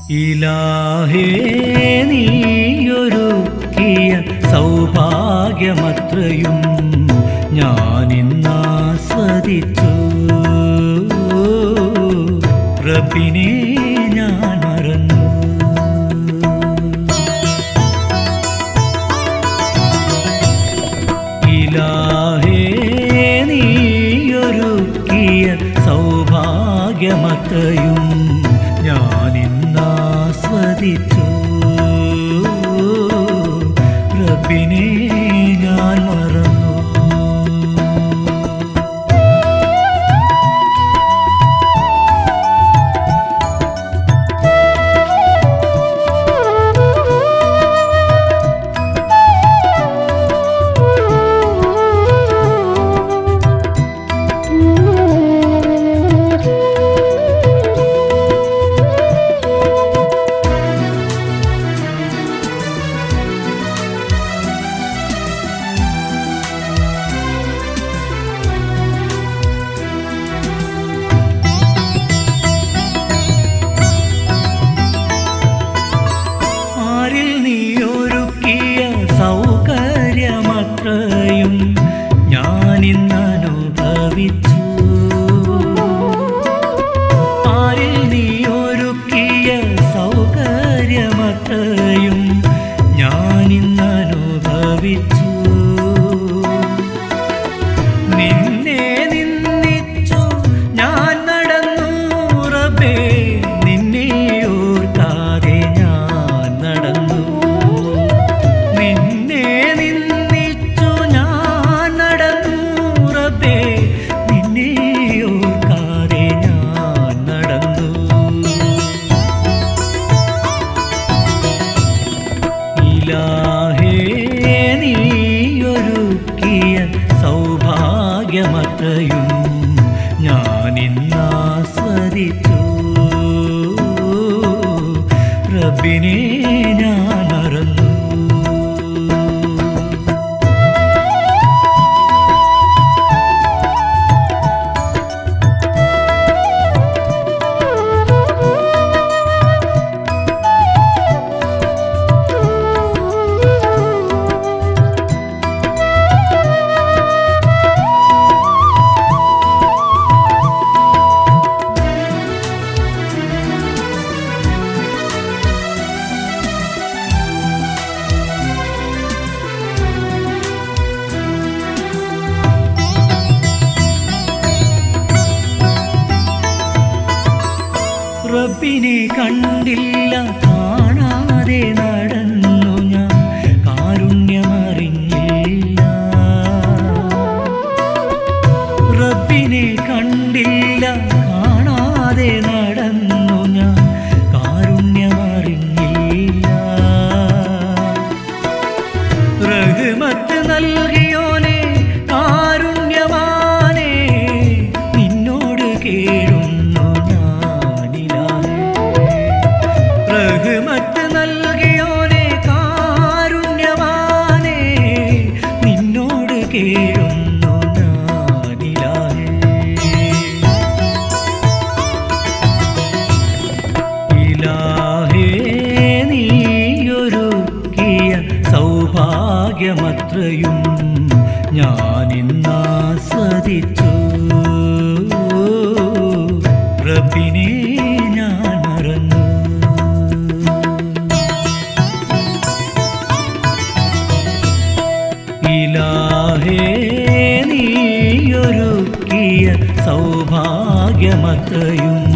ഇലാഹേ നീയൊരുക്കിയ സൗഭാഗ്യമത്രയും ഞാനിന്നാസ്വദിച്ചു റബ്ബിനെ ഞാൻ മറന്നു ഇലാഹേ നീയൊരുക്കിയ സൗഭാഗ്യമത്രയും ഞാനിന്നാസ്വദിച്ചു റബ്ബിനെ ഞാൻ മറന്നു ആരിൽ നീയൊരുക്കിയ സൗകര്യമത്രയും ഞാനിന്നനുഭവിച്ചു ആരിൽ നീയൊരുക്കിയ സൗകര്യമത്രയും ഞാനിന്നനുഭവിച്ചു നിന്നെ നിന്ദിച്ചു ഞാൻ നടന്നു റബ്ബേ നിന്നെ ഓർക്കാതെ ഞാൻ നടന്നു നിന്നെ നിന്ദിച്ചു ഞാൻ നടന്നു റബ്ബേ നിന്നെ ഓർക്കാതെ ഞാൻ നടന്നു ഇലാഹേ നീയൊരുക്കിയ സൗഭാഗ്യമത്രയും ഞാനിന്നാസ്വദിച്ചു റബ്ബിനെ ഞാൻ മറന്നു റബ്ബിനെ കണ്ടില്ല കാണാതെ നടന്നു ഞാൻ കാരുണ്യമറിഞ്ഞില്ല റബ്ബിനെ കണ്ടില്ല കാണാതെ നടന്നു ഞാൻ കാരുണ്യമറിഞ്ഞില്ല റഹ്മത്ത് നൽകിയോനെ കാരുണ്യവാനേ നിന്നോട് കേഴുന്നു ഞാനിലാഹേ റഹ്മത്ത് നൽകിയോനെ കാരുണ്യവാനേ നിന്നോട് കേഴുന്നു ഞാനിലാഹേ ഇലാഹേ നീയൊരുക്കിയ സൗഭാഗ്യമത്രയും ഞാനിന്നാസ്വദിച്ചു റബ്ബിനെ ഞാൻ മറന്നു ഇലാഹേ നീയൊരുക്കിയ സൗഭാഗ്യമത്രയും